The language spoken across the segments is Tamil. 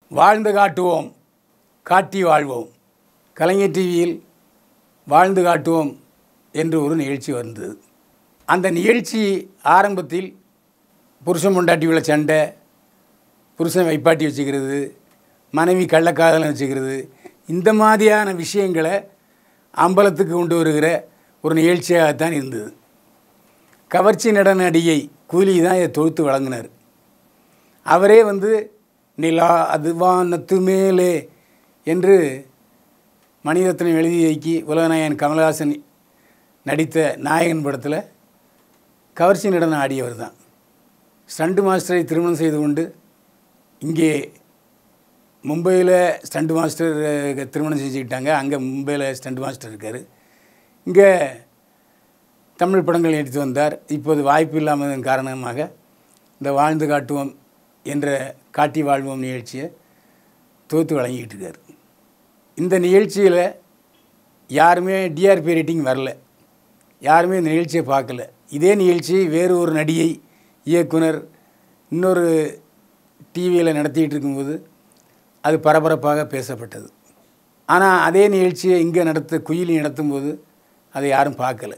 வாழ்ந்து காட்டுவோம் காட்டி வாழ்வோம் கலைஞர் டிவியில் வாழ்ந்து காட்டுவோம் என்று ஒரு நிகழ்ச்சி வந்தது அந்த நிகழ்ச்சி ஆரம்பத்தில் புருஷன் பொண்டாட்டியுள்ள சண்டை புருஷன் வைப்பாட்டி வச்சுக்கிறது மனைவி கள்ளக்காதலம் வச்சுக்கிறது இந்த மாதிரியான விஷயங்களை அம்பலத்துக்கு கொண்டு வருகிற ஒரு நிகழ்ச்சியாகத்தான் இருந்தது கவர்ச்சி நடன நடிகை கூலி தான் இதை தொகுத்து வழங்கினார் அவரே வந்து நிலா அது வானத்து மேலே என்று மணிரத்னம் எழுதி வைக்கி உலகநாயகன் கமலஹாசன் நடித்த நாயகன் படத்தில் கவர்ச்சி நடனம் ஆடியவர் தான் ஸ்டண்ட் மாஸ்டரை திருமணம் செய்து கொண்டு இங்கே மும்பையில் ஸ்டண்ட் மாஸ்டர் அஹ், திருமணம் செஞ்சுக்கிட்டாங்க அங்கே மும்பையில் ஸ்டண்ட் மாஸ்டர் இருக்கார் இங்கே தமிழ் படங்கள் எடுத்து வந்தார் இப்போது வாய்ப்பு இல்லாமதன் காரணமாக இந்த வாழ்ந்து காட்டுவோம் என்ற காட்டி வாழ்வோம் நிகழ்ச்சியை தொகுத்து வழங்கிட்டு இருக்கார் இந்த நிகழ்ச்சியில் யாருமே டிஆர்பி ரேட்டிங் வரல யாருமே இந்த நிகழ்ச்சியை பார்க்கல இதே நிகழ்ச்சி வேறு ஒரு நடிகை இயக்குனர் இன்னொரு டிவியில் நடத்திட்டு இருக்கும்போது அது பரபரப்பாக பேசப்பட்டது ஆனால் அதே நிகழ்ச்சியை இங்கே நடத்த குயிலி நடத்தும்போது அதை யாரும் பார்க்கல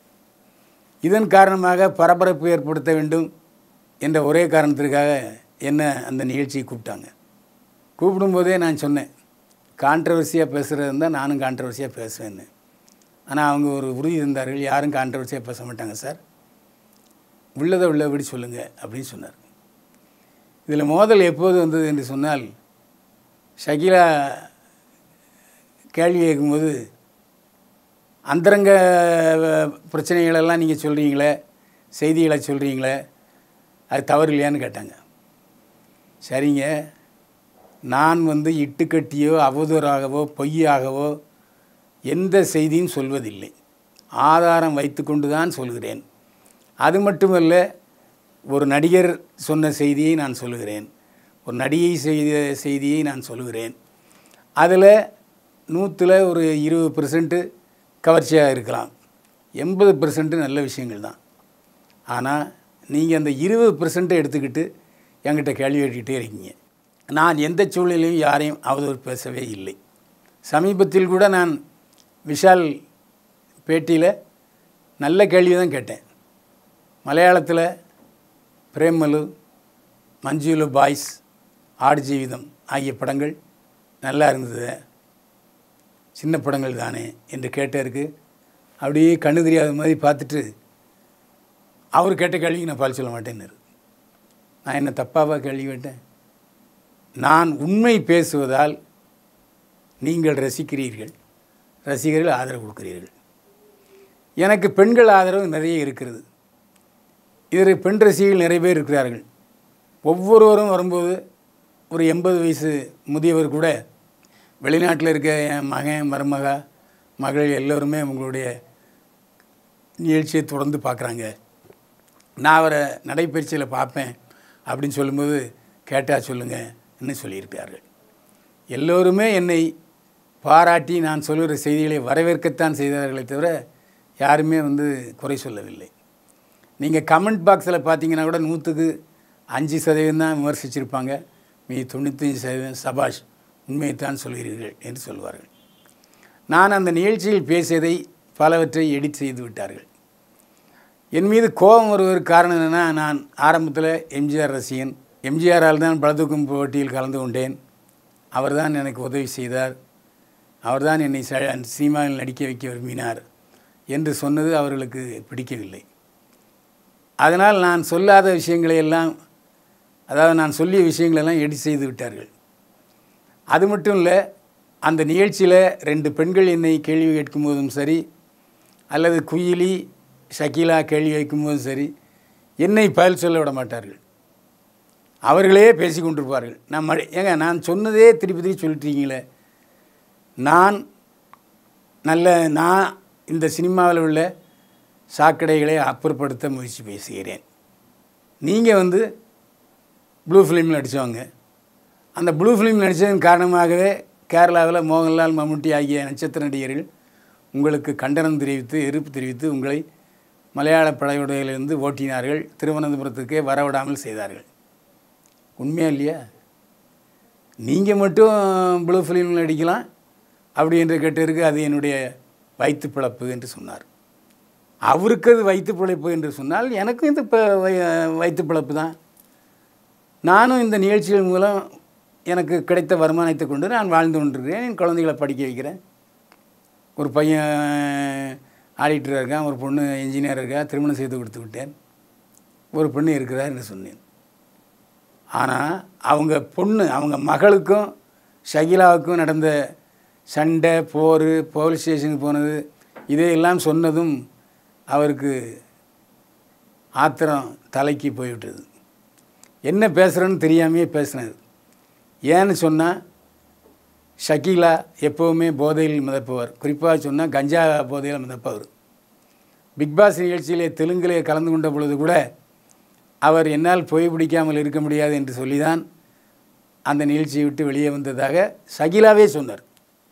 இதன் காரணமாக பரபரப்பு ஏற்படுத்த வேண்டும் என்ற ஒரே காரணத்திற்காக என்ன அந்த நிகழ்ச்சியை கூப்பிட்டாங்க கூப்பிடும்போதே நான் சொன்னேன் கான்ட்ரவர்சியாக பேசுகிறது இருந்தால் நானும் கான்ட்ரவர்சியாக பேசுவேன்னு ஆனால் அவங்க ஒரு உறுதி இருந்தார்கள் யாரும் கான்ட்ரவர்சியாக பேச மாட்டாங்க சார் உள்ளதை உள்ளபடி சொல்லுங்கள் அப்படின்னு சொன்னார் இதில் மோதல் எப்போது வந்தது என்று சொன்னால் ஷகிலா கேள்வி கேட்கும்போது அந்தரங்க அஹ், பிரச்சனைகளெல்லாம் நீங்கள் சொல்கிறீங்களே செய்திகளை சொல்கிறீங்களே அது தவறு இல்லையான்னு கேட்டாங்க சரிங்க நான் வந்து இட்டுக்கட்டியோ அவதூறாகவோ பொய்யாகவோ எந்த செய்தியும் சொல்வதில்லை ஆதாரம் வைத்துக்கொண்டு தான் சொல்கிறேன் அது மட்டுமல்ல ஒரு நடிகர் சொன்ன செய்தியை நான் சொல்லுகிறேன் ஒரு நடிகை செய்த செய்தியை நான் சொல்லுகிறேன் அதில் நூற்றில் ஒரு இருபது பெர்சன்ட்டு கவர்ச்சியாக இருக்கலாம் எண்பது பெர்சன்ட்டு நல்ல விஷயங்கள் தான் ஆனால் நீங்கள் அந்த இருபது பெர்சன்ட்டை எடுத்துக்கிட்டு என்கிட்ட கேள்வி கேட்டுக்கிட்டே இருக்கீங்க நான் எந்த சூழ்நிலையும் யாரையும் அவதூறு பேசவே இல்லை சமீபத்தில் கூட நான் விஷால் பேட்டியில் நல்ல கேள்வி தான் கேட்டேன் மலையாளத்தில் பிரேமலு மஞ்சுளு பாய்ஸ் ஆடு ஜீவிதம் ஆகிய படங்கள் நல்லா இருந்தது சின்ன படங்கள் தானே என்று கேட்டருக்கு அப்படியே கண்ணு தெரியாத மாதிரி பார்த்துட்டு அவர் கேட்ட கேள்விக்கு நான் பதில் சொல்ல மாட்டேன்னாரு நான் என்ன தப்பாவாக கேள்வி கேட்டேன் நான் உண்மை பேசுவதால் நீங்கள் ரசிக்கிறீர்கள் ரசிகர்கள் ஆதரவு கொடுக்கிறீர்கள் எனக்கு பெண்கள் ஆதரவு நிறைய இருக்கிறது இதில் பெண் ரசிகர்கள் நிறைய பேர் இருக்கிறார்கள் ஒவ்வொருவரும் வரும்போது ஒரு எண்பது வயசு முதியவர் கூட வெளிநாட்டில் இருக்க என் மகன் மருமக மகள் எல்லோருமே உங்களுடைய நிகழ்ச்சியை தொடர்ந்து பார்க்குறாங்க நான் அவரை நடைப்பயிற்சியில் பார்ப்பேன் அப்படின்னு சொல்லும்போது கேட்டால் சொல்லுங்கன்னு சொல்லியிருக்கிறார்கள் எல்லோருமே என்னை பாராட்டி நான் சொல்லுகிற செய்திகளை வரவேற்கத்தான் செய்தார்களே தவிர யாருமே வந்து குறை சொல்லவில்லை நீங்கள் கமெண்ட் பாக்ஸில் பார்த்தீங்கன்னா கூட நூற்றுக்கு அஞ்சு சதவீதம் தான் விமர்சிச்சிருப்பாங்க மீதி தொண்ணூத்தஞ்சு சதவீதம் சபாஷ் உண்மையைத்தான் சொல்கிறீர்கள் என்று சொல்வார்கள் நான் அந்த நிகழ்ச்சியில் பேசியதை பலவற்றை எடிட் செய்து விட்டார்கள் என் மீது கோபம் வருவதற்கு காரணம் என்னென்னா நான் ஆரம்பத்தில் எம்ஜிஆர் ரசிகன் எம்ஜிஆரால் தான் பலதூக்கும் போட்டியில் கலந்து கொண்டேன் அவர்தான் எனக்கு உதவி செய்தார் அவர்தான் என்னை ச சினிமாவில் நடிக்க வைக்க விரும்பினார் என்று சொன்னது அவர்களுக்கு பிடிக்கவில்லை அதனால் நான் சொல்லாத விஷயங்களை எல்லாம் அதாவது நான் சொல்லிய விஷயங்களெல்லாம் எடிட் செய்து விட்டார்கள் அது மட்டும் இல்லை அந்த நிகழ்ச்சியில் ரெண்டு பெண்கள் என்னை கேள்வி கேட்கும் போதும் சரி அல்லது குயிலி ஷக்கீலா கேள்வி வைக்கும்போதும் சரி என்னை பதில் சொல்ல விட மாட்டார்கள் அவர்களே பேசி கொண்டிருப்பார்கள் நான் மழை ஏங்க நான் சொன்னதே திருப்பி திருப்பி சொல்லிட்டீங்களே நான் நல்ல நான் இந்த சினிமாவில் உள்ள சாக்கடைகளை அப்புறப்படுத்த முயற்சி பேசுகிறேன் நீங்கள் வந்து ப்ளூ ஃபிலிமில் நடித்தவங்க அந்த ப்ளூ ஃபிலிம் நடித்ததன் காரணமாகவே கேரளாவில் மோகன்லால் மம்முட்டி ஆகிய நட்சத்திர நடிகர்கள் உங்களுக்கு கண்டனம் தெரிவித்து எதிர்ப்பு தெரிவித்து உங்களை மலையாள படையுடையிலிருந்து ஓட்டினார்கள் திருவனந்தபுரத்துக்கே வரவிடாமல் செய்தார்கள் உண்மையா இல்லையா நீங்கள் மட்டும் ப்ளூ ஃபிலிமில் நடிக்கலாம் அப்படி என்று கேட்டதற்கு அது என்னுடைய வயிற்று பிழப்பு என்று சொன்னார் அவருக்கு அது வயிற்று பிழைப்பு என்று சொன்னால் எனக்கும் இது இப்போ வயிற்று பிழப்பு தான் நானும் இந்த நிகழ்ச்சிகள் மூலம் எனக்கு கிடைத்த வருமானத்தை கொண்டு நான் வாழ்ந்து கொண்டிருக்கிறேன் என் குழந்தைகளை படிக்க வைக்கிறேன் ஒரு பையன் ஆடிட்டராக இருக்கான் ஒரு பொண்ணு இன்ஜினியர் இருக்கா திருமணம் செய்து கொடுத்து விட்டேன் ஒரு பொண்ணு இருக்கிறார் என்று சொன்னேன் ஆனால் அவங்க பொண்ணு அவங்க மகளுக்கும் ஷகிலாவுக்கும் நடந்த சண்டை போர் போலீஸ் ஸ்டேஷனுக்கு போனது இதையெல்லாம் சொன்னதும் அவருக்கு ஆத்திரம் தலைக்கு போய்விட்டது என்ன பேசுகிறேன்னு தெரியாமையே பேசினார் ஏன்னு சொன்னால் ஷக்கீலா எப்போவுமே போதையில் மிதப்பவர் குறிப்பாக சொன்னால் கஞ்சா போதையில் மிதப்பவர் பிக்பாஸ் நிகழ்ச்சியிலே தெலுங்கிலே கலந்து கொண்ட பொழுது கூட அவர் என்னால் புகை பிடிக்காமல் இருக்க முடியாது என்று சொல்லிதான் அந்த நிகழ்ச்சியை விட்டு வெளியே வந்ததாக ஷகிலாவே சொன்னார்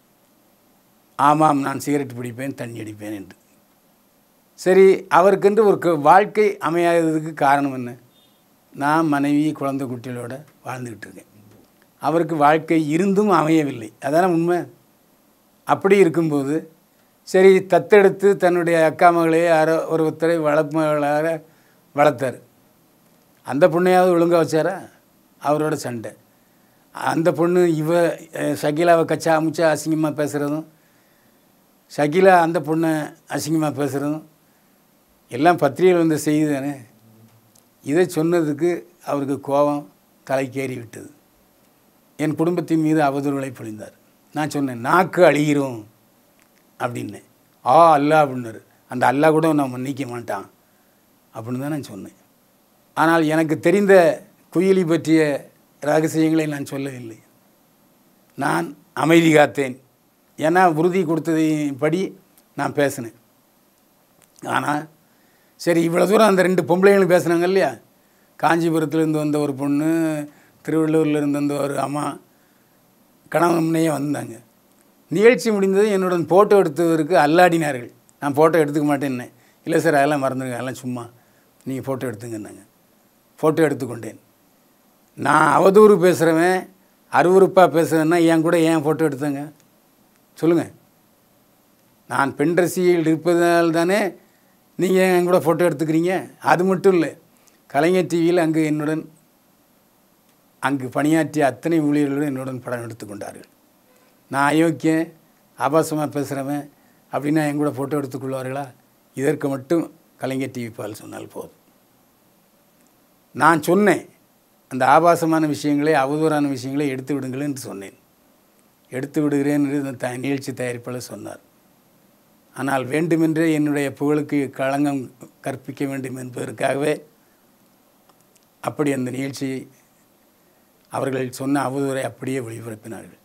ஆமாம் நான் சிகரெட் பிடிப்பேன் தண்ணி அடிப்பேன் என்று சரி அவருக்கென்று ஒரு க- வாழ்க்கை அமையாததுக்கு காரணம் என்ன நான் மனைவி குழந்தை குட்டிகளோட வாழ்ந்துக்கிட்டு இருக்கேன் அவருக்கு வாழ்க்கை இருந்தும் அமையவில்லை அதான உண்மை அப்படி இருக்கும்போது சரி தத்தெடுத்து தன்னுடைய அக்கா மகளே யாரோ ஒருத்தரை வளர்ப்பவர்களாக வளர்த்தார் அந்த பொண்ணையாவது ஒழுங்கா வச்சாரா அவரோட சண்டை அந்த பொண்ணு இவ அஹ், ஷகிலாவை கச்சா அமுச்சா அசிங்கமாக பேசுகிறதும் ஷகிலா அந்த பொண்ணை அசிங்கமாக பேசுகிறதும் எல்லாம் பத்திரிகையில் வந்த செய்தி தானே இதை சொன்னதுக்கு அவருக்கு கோபம் தலைக்கேறி விட்டது என் குடும்பத்தின் மீது அவதூறுகளை பொழிந்தார் நான் சொன்னேன் நாக்கு அழிகிறோம் அப்படின்னு ஆ அல்லா அப்படின்னாரு அந்த அல்லா கூட நான் மன்னிக்க மாட்டான் அப்படின்னு தான் நான் சொன்னேன் ஆனால் எனக்கு தெரிந்த குயிலி பற்றிய ரகசியங்களை நான் சொல்லவில்லை நான் அமைதி காத்தேன் ஏன்னா உறுதி கொடுத்ததின் படி நான் பேசினேன் ஆனால் சரி இவ்வளோ தூரம் அந்த ரெண்டு பொம்பளைங்களும் பேசுனாங்க இல்லையா காஞ்சிபுரத்துலேருந்து வந்த ஒரு பொண்ணு திருவள்ளூர்லேருந்து வந்த ஒரு அம்மா கணவன் முன்னையே வந்தாங்க நிகழ்ச்சி முடிந்தது என்னுடன் ஃபோட்டோ எடுத்தவருக்கு அல்லாடினார்கள் நான் ஃபோட்டோ எடுத்துக்க மாட்டேன்னேன் இல்லை சார் அதெல்லாம் மறந்துடுங்க அதெல்லாம் சும்மா நீங்கள் ஃபோட்டோ எடுத்துங்கன்னாங்க ஃபோட்டோ எடுத்துக்கொண்டேன் நான் அவதூறு பேசுகிறவன் அருவருப்பாக பேசுகிறேன்னா என் கூட ஏன் ஃபோட்டோ எடுத்தேங்க சொல்லுங்கள் நான் பெண் ரசிகையில் இருப்பதால் தானே நீங்கள் என் கூட ஃபோட்டோ எடுத்துக்கிறீங்க அது மட்டும் இல்லை கலைஞர் டிவியில் அங்கு என்னுடன் அங்கு பணியாற்றிய அத்தனை ஊழியர்களுடன் என்னுடன் படம் எடுத்துக்கொண்டார்கள் நான் அயோக்கியன் ஆபாசமாக பேசுகிறவன் அப்படின்னா என் கூட ஃபோட்டோ எடுத்துக்கொள்வார்களா இதற்கு மட்டும் கலைஞர் டிவி பால் சொன்னால் போதும் நான் சொன்னேன் அந்த ஆபாசமான விஷயங்களை அவதூறான விஷயங்களை எடுத்து விடுங்கள் என்று சொன்னேன் எடுத்து விடுகிறேன் என்று இந்த த நிகழ்ச்சி தயாரிப்பாளர் சொன்னார் ஆனால் வேண்டுமென்றே என்னுடைய புகழுக்கு களங்கம் கற்பிக்க வேண்டும் என்பதற்காகவே அப்படி அந்த நிகழ்ச்சியை அவர்கள் சொன்ன அவதூறை அப்படியே ஒளிபரப்பினார்கள்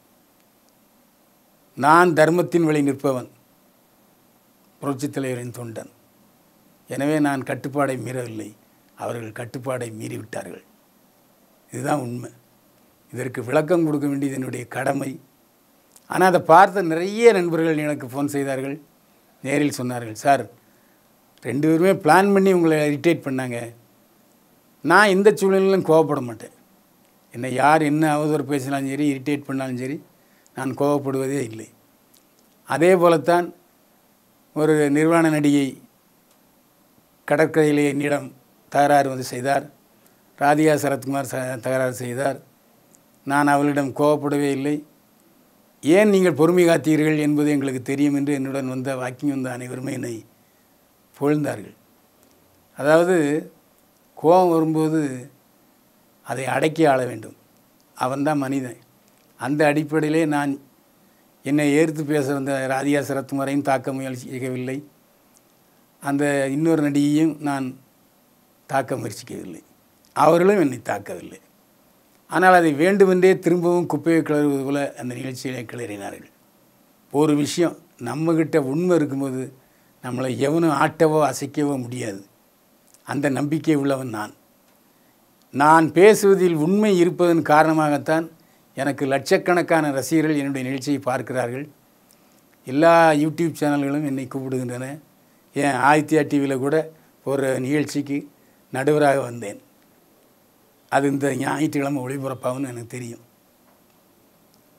நான் தர்மத்தின் வழி நிற்பவன் புரட்சித் தலைவரின் தொண்டன் எனவே நான் கட்டுப்பாடை மீறவில்லை அவர்கள் கட்டுப்பாடை மீறிவிட்டார்கள் இதுதான் உண்மை இதற்கு விளக்கம் கொடுக்க வேண்டியது என்னுடைய கடமை ஆனால் அதை பார்த்த நிறைய நண்பர்கள் எனக்கு ஃபோன் செய்தார்கள் நேரில் சொன்னார்கள் சார் ரெண்டு பேருமே பிளான் பண்ணி உங்களை இரிட்டேட் பண்ணாங்க நான் எந்த சூழ்நிலையிலும் கோவப்பட மாட்டேன் என்னை யார் என்ன அவதூறு பேசினாலும் சரி இரிட்டேட் பண்ணாலும் சரி நான் கோவப்படுவதே இல்லை அதே போலத்தான் ஒரு நிர்வாண நடிகை கடற்கரையிலே என்னிடம் தகராறு வந்து செய்தார் ராதிகா சரத்குமார் ச தகராறு செய்தார் நான் அவளிடம் கோவப்படவே இல்லை ஏன் நீங்கள் பொறுமை காத்தீர்கள் என்பது எங்களுக்கு தெரியும் என்று என்னுடன் வந்த வாக்கிங் வந்த அனைவருமே என்னை புகழ்ந்தார்கள் அதாவது கோபம் வரும்போது அதை அடக்கி ஆள வேண்டும் அவன்தான் மனிதன் அந்த அடிப்படையிலே நான் என்னை ஏற்று பேச வந்த ராதிகா சரத்குமாரையும் தாக்க முயற்சிக்கவில்லை அந்த இன்னொரு நடிகையும் நான் தாக்க முயற்சிக்கவில்லை அவர்களும் என்னை தாக்கவில்லை ஆனால் அதை வேண்டுமென்றே திரும்பவும் குப்பையை கிளறுவது போல அந்த நிகழ்ச்சியிலே கிளறினார்கள் ஒரு விஷயம் நம்மக்கிட்ட உண்மை இருக்கும்போது நம்மளை எவனும் ஆட்டவோ அசைக்கவோ முடியாது அந்த நம்பிக்கை உள்ளவன் நான் நான் பேசுவதில் உண்மை இருப்பதன் காரணமாகத்தான் எனக்கு லட்சக்கணக்கான ரசிகர்கள் என்னுடைய நிகழ்ச்சியை பார்க்கிறார்கள் எல்லா யூடியூப் சேனல்களும் என்னை கூப்பிடுகின்றன ஏன் ஆதித்யா டிவியில் கூட ஒரு நிகழ்ச்சிக்கு நடுவராக வந்தேன் அது இந்த ஞாயிற்றுக்கிழமை ஒளிபரப்பாகும்னு எனக்கு தெரியும்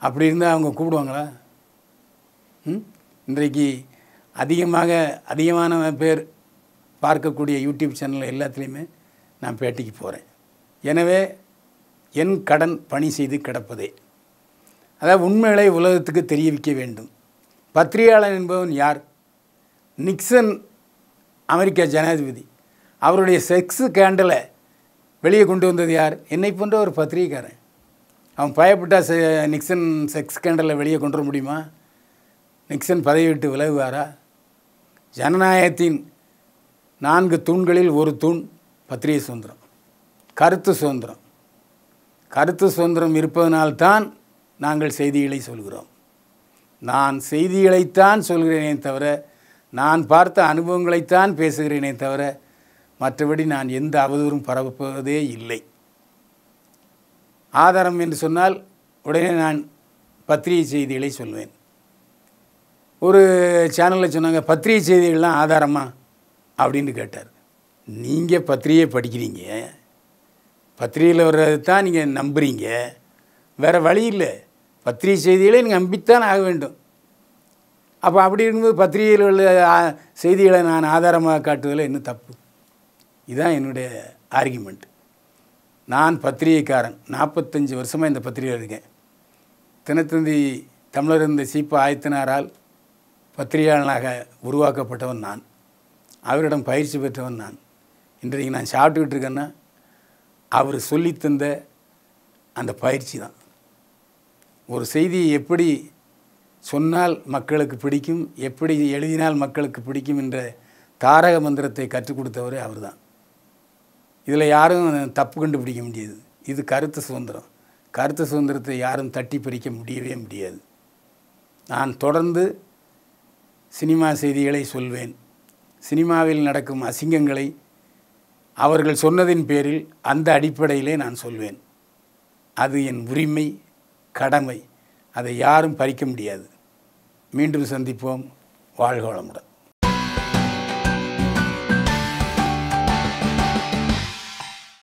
அப்படி இருந்தால் அவங்க கூப்பிடுவாங்களா ம் இன்றைக்கு அதிகமாக அதிகமான பேர் பார்க்கக்கூடிய யூடியூப் சேனல் எல்லாத்துலேயுமே நான் பேட்டிக்கு போகிறேன் எனவே என் கடன் பணி செய்து கிடப்பதே அதாவது உண்மைகளை உலகத்துக்கு தெரிவிக்க வேண்டும் பத்திரிகையாளன் என்பவன் யார் நிக்சன் அமெரிக்க ஜனாதிபதி அவருடைய செக்ஸு கேண்டலை வெளியே கொண்டு வந்தது யார் என்னை போன்ற ஒரு பத்திரிகைக்காரன் அவன் பயப்பட்டா செ நிக்சன் செக்ஸ் கேண்டலை வெளியே கொண்டு வர முடியுமா நிக்சன் பதவி விட்டு விலகுவாரா ஜனநாயகத்தின் நான்கு தூண்களில் ஒரு தூண் பத்திரிகை சுதந்திரம் கருத்து சுதந்திரம் கருத்து சுதந்திரம் இருப்பதனால்தான் நாங்கள் செய்திகளை சொல்கிறோம் நான் செய்திகளைத்தான் சொல்கிறேனே தவிர நான் பார்த்த அனுபவங்களைத்தான் பேசுகிறேனே தவிர மற்றபடி நான் எந்த அவதூறும் பரப்புவதே இல்லை ஆதாரம் என்று சொன்னால் உடனே நான் பத்திரிகை செய்திகளை சொல்வேன் ஒரு சேனலில் சொன்னாங்க பத்திரிகை செய்திகள்லாம் ஆதாரமா அப்படின்னு கேட்டார் நீங்கள் பத்திரிகை படிக்கிறீங்க பத்திரிகையில் வர்றது தான் நீங்கள் நம்புறீங்க வேறு வழி இல்லை பத்திரிகை செய்திகளை நீங்கள் நம்பித்தான் ஆக வேண்டும் அப்போ அப்படி இருக்கும்போது பத்திரிகையில் உள்ள ஆ, செய்திகளை நான் ஆதாரமாக காட்டுவதில் என்ன தப்பு இதுதான் என்னுடைய ஆர்கியூமெண்ட் நான் பத்திரிகைக்காரன் நாற்பத்தஞ்சு வருஷமாக இந்த பத்திரிகையில் இருக்கேன் தினத்தந்தி தமிழர் இந்த சீப்பா ஆயத்தினாரால் பத்திரிகையாளனாக உருவாக்கப்பட்டவன் நான் அவரிடம் பயிற்சி பெற்றவன் நான் இன்றைக்கு நான் சாப்பிட்டுக்கிட்டு இருக்கேன்னா அவர் சொல்லித் தந்த அந்த பயிற்சி தான் ஒரு செய்தியை எப்படி சொன்னால் மக்களுக்கு பிடிக்கும் எப்படி எழுதினால் மக்களுக்கு பிடிக்கும் என்ற தாரக மந்திரத்தை கற்றுக் கொடுத்தவரே அவர்தான் இதில் யாரும் தப்பு கண்டுபிடிக்க முடியாது இது கருத்து சுதந்திரம் கருத்து சுதந்திரத்தை யாரும் தட்டி பறிக்க முடியவே முடியாது நான் தொடர்ந்து சினிமா செய்திகளை சொல்வேன் சினிமாவில் நடக்கும் அசிங்கங்களை அவர்கள் சொன்னதின் பேரில் அந்த அடிப்படையிலே நான் சொல்வேன் அது என் உரிமை கடமை அதை யாரும் பறிக்க முடியாது மீண்டும் சந்திப்போம் வாழ்க வளமுடன்